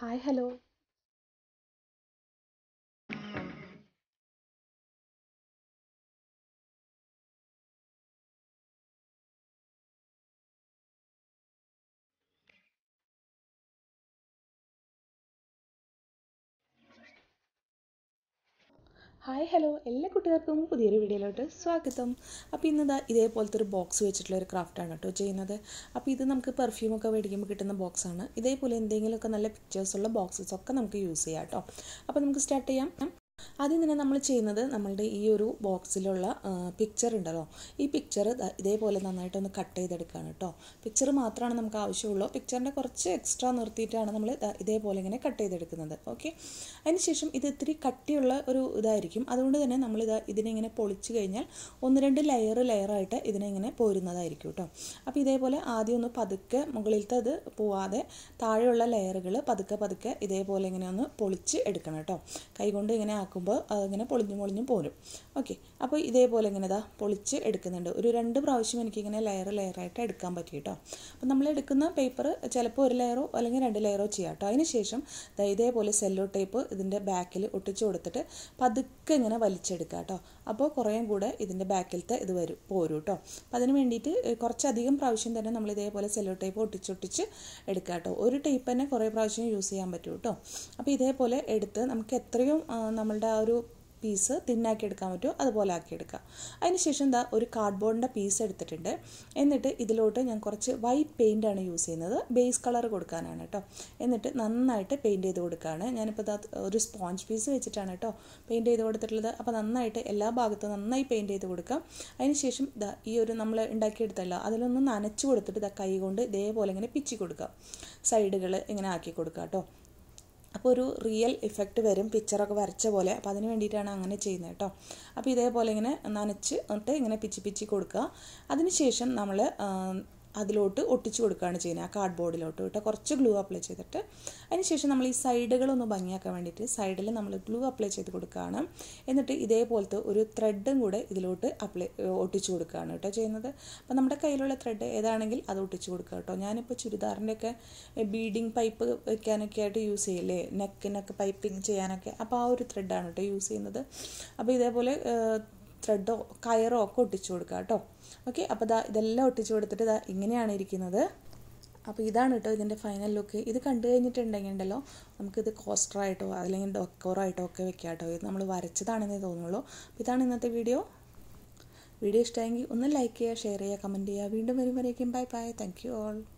hi hello hi hello എല്ലാ കുട്ടികൾക്കും പുതിയൊരു വീഡിയോയിലോട്ട് സ്വാഗതം അപ്പോൾ ഇന്നിതാ ഇതേപോലത്തെ ഒരു ബോക്സ് വെച്ചിട്ടുള്ള ഒരു ക്രാഫ്റ്റാണ് കേട്ടോ ചെയ്യുന്നത് അപ്പോൾ ഇത് നമുക്ക് പെർഫ്യൂമൊക്കെ മേടിക്കുമ്പോൾ കിട്ടുന്ന ബോക്സാണ് ഇതേപോലെ എന്തെങ്കിലുമൊക്കെ നല്ല പിക്ചേഴ്സുള്ള ബോക്സസ് ഒക്കെ നമുക്ക് യൂസ് ചെയ്യാം കേട്ടോ അപ്പോൾ നമുക്ക് സ്റ്റാർട്ട് ചെയ്യാം ആദ്യം തന്നെ നമ്മൾ ചെയ്യുന്നത് നമ്മളുടെ ഈ ഒരു ബോക്സിലുള്ള പിക്ചർ ഉണ്ടല്ലോ ഈ പിക്ചർ ഇതേപോലെ നന്നായിട്ടൊന്ന് കട്ട് ചെയ്തെടുക്കുകയാണ് കേട്ടോ പിക്ചർ മാത്രമാണ് നമുക്ക് ആവശ്യമുള്ളൂ പിക്ചറിൻ്റെ കുറച്ച് എക്സ്ട്രാ നിർത്തിയിട്ടാണ് നമ്മൾ ഇതേപോലെ ഇങ്ങനെ കട്ട് ചെയ്തെടുക്കുന്നത് ഓക്കെ അതിനുശേഷം ഇത് ഇത്തിരി കട്ടിയുള്ള ഒരു ഇതായിരിക്കും അതുകൊണ്ട് തന്നെ നമ്മൾ ഇത് ഇതിനെ പൊളിച്ച് കഴിഞ്ഞാൽ ഒന്ന് രണ്ട് ലെയർ ലെയറായിട്ട് ഇതിനെ ഇങ്ങനെ പോരുന്നതായിരിക്കും കേട്ടോ അപ്പോൾ ഇതേപോലെ ആദ്യം ഒന്ന് പതുക്കെ മുകളിലത്തെ ഇത് പോവാതെ താഴെയുള്ള ലെയറുകൾ പതുക്കെ പതുക്കെ ഇതേപോലെ ഇങ്ങനെ ഒന്ന് പൊളിച്ച് എടുക്കണം കേട്ടോ കൈകൊണ്ട് ഇങ്ങനെ ആക്കുമ്പോൾ അതിങ്ങനെ പൊളിഞ്ഞു പൊളിഞ്ഞു പോരും ഓക്കെ അപ്പോൾ ഇതേപോലെ ഇങ്ങനെ ഇതാ പൊളിച്ച് എടുക്കുന്നുണ്ട് ഒരു രണ്ട് പ്രാവശ്യം എനിക്കിങ്ങനെ ലെയർ ലെയറായിട്ട് എടുക്കാൻ പറ്റി കേട്ടോ അപ്പോൾ നമ്മൾ എടുക്കുന്ന പേപ്പർ ചിലപ്പോൾ ഒരു ലെയറോ അല്ലെങ്കിൽ രണ്ട് ലെയറോ ചെയ്യാം കേട്ടോ അതിന് ശേഷം ഇതേപോലെ സെല്ലോ ടേപ്പ് ഇതിൻ്റെ ബാക്കിൽ ഒട്ടിച്ചു കൊടുത്തിട്ട് പതുക്കെ ഇങ്ങനെ വലിച്ചെടുക്കുക കേട്ടോ അപ്പോൾ കുറേയും കൂടെ ഇതിൻ്റെ ബാക്കിലത്തെ ഇത് വരും പോരും കേട്ടോ അപ്പോൾ അതിന് വേണ്ടിയിട്ട് കുറച്ചധികം പ്രാവശ്യം തന്നെ നമ്മൾ ഇതേപോലെ സെല്ലോ ടേപ്പ് ഒട്ടിച്ചൊട്ടിച്ച് എടുക്കുക കേട്ടോ ഒരു ടേപ്പ് തന്നെ കുറേ പ്രാവശ്യം യൂസ് ചെയ്യാൻ പറ്റും കേട്ടോ അപ്പോൾ ഇതേപോലെ എടുത്ത് നമുക്ക് എത്രയും നമ്മളുടെ ആ ഒരു പീസ് തിന്നാക്കി എടുക്കാൻ പറ്റുമോ അതുപോലെ ആക്കിയെടുക്കുക അതിനുശേഷം എന്താ ഒരു കാർഡ്ബോർഡിൻ്റെ പീസ് എടുത്തിട്ടുണ്ട് എന്നിട്ട് ഇതിലോട്ട് ഞാൻ കുറച്ച് വൈറ്റ് പെയിൻ്റാണ് യൂസ് ചെയ്യുന്നത് ബേസ് കളർ കൊടുക്കാനാണ് കേട്ടോ എന്നിട്ട് നന്നായിട്ട് പെയിൻറ്റ് ചെയ്ത് കൊടുക്കുകയാണ് ഞാനിപ്പോൾ ഇതാ ഒരു സ്പോഞ്ച് പീസ് വെച്ചിട്ടാണ് കേട്ടോ പെയിൻറ്റ് ചെയ്ത് കൊടുത്തിട്ടുള്ളത് അപ്പോൾ നന്നായിട്ട് എല്ലാ ഭാഗത്തും നന്നായി പെയിൻറ്റ് ചെയ്ത് കൊടുക്കാം അതിനുശേഷം ഇതാ ഈ ഒരു നമ്മൾ ഉണ്ടാക്കിയെടുത്തല്ല അതിലൊന്ന് നനച്ച് കൊടുത്തിട്ട് ഇതാ കൈ കൊണ്ട് ഇതേപോലെ ഇങ്ങനെ പിച്ചി കൊടുക്കുക സൈഡുകൾ ഇങ്ങനെ ആക്കി കൊടുക്കുക കേട്ടോ അപ്പോൾ ഒരു റിയൽ ഇഫക്റ്റ് വരും പിക്ചറൊക്കെ വരച്ച പോലെ അപ്പോൾ അതിന് വേണ്ടിയിട്ടാണ് അങ്ങനെ ചെയ്യുന്നത് കേട്ടോ അപ്പോൾ ഇതേപോലെ ഇങ്ങനെ നനച്ച് എന്നിട്ട് ഇങ്ങനെ പിച്ചി പിച്ചി കൊടുക്കുക അതിനുശേഷം നമ്മൾ അതിലോട്ട് ഒട്ടിച്ചു കൊടുക്കുകയാണ് ചെയ്യുന്നത് ആ കാർഡ് ബോർഡിലോട്ട് കേട്ടോ കുറച്ച് ഗ്ലൂ അപ്ലൈ ചെയ്തിട്ട് അതിനുശേഷം നമ്മൾ ഈ സൈഡുകളൊന്ന് ഭംഗിയാക്കാൻ വേണ്ടിയിട്ട് സൈഡിൽ നമ്മൾ ഗ്ലൂ അപ്ലൈ ചെയ്ത് കൊടുക്കുകയാണ് എന്നിട്ട് ഇതേപോലത്തെ ഒരു ത്രെഡും കൂടെ ഇതിലോട്ട് അപ്ലൈ ഒട്ടിച്ചു കൊടുക്കുകയാണ് കേട്ടോ ചെയ്യുന്നത് അപ്പോൾ നമ്മുടെ കയ്യിലുള്ള ത്രെഡ് ഏതാണെങ്കിൽ അത് ഒട്ടിച്ചു കൊടുക്കുക കേട്ടോ ഞാനിപ്പോൾ ചുരിദാറിൻ്റെയൊക്കെ ബീഡിങ് പൈപ്പ് വെക്കാനൊക്കെ ആയിട്ട് യൂസ് ചെയ്യില്ലേ നെക്കിനൊക്കെ പൈപ്പിംഗ് ചെയ്യാനൊക്കെ അപ്പോൾ ആ ഒരു ത്രെഡാണ് കേട്ടോ യൂസ് ചെയ്യുന്നത് അപ്പോൾ ഇതേപോലെ ത്രെഡോ കയറോ ഒക്കെ ഒട്ടിച്ചു കൊടുക്കുക കേട്ടോ ഓക്കെ അപ്പോൾ ഇതാ ഇതെല്ലാം ഒട്ടിച്ചു കൊടുത്തിട്ട് ഇതാ ഇങ്ങനെയാണ് ഇരിക്കുന്നത് അപ്പോൾ ഇതാണ് കേട്ടോ ഇതിൻ്റെ ഫൈനൽ ലുക്ക് ഇത് കണ്ടു കഴിഞ്ഞിട്ടുണ്ടെങ്കിൽ ഉണ്ടല്ലോ നമുക്കിത് കോസ്റ്ററായിട്ടോ അല്ലെങ്കിൽ ഡൊക്കോറായിട്ടോ ഒക്കെ വെക്കാം കേട്ടോ ഇത് നമ്മൾ വരച്ചതാണെന്നേ തോന്നുള്ളൂ അപ്പോൾ ഇതാണ് ഇന്നത്തെ വീഡിയോ വീഡിയോ ഇഷ്ടമായെങ്കിൽ ഒന്ന് ലൈക്ക് ചെയ്യുക ഷെയർ ചെയ്യുക കമൻറ്റ് ചെയ്യുക വീണ്ടും വരും വരേക്കും bye bye thank you all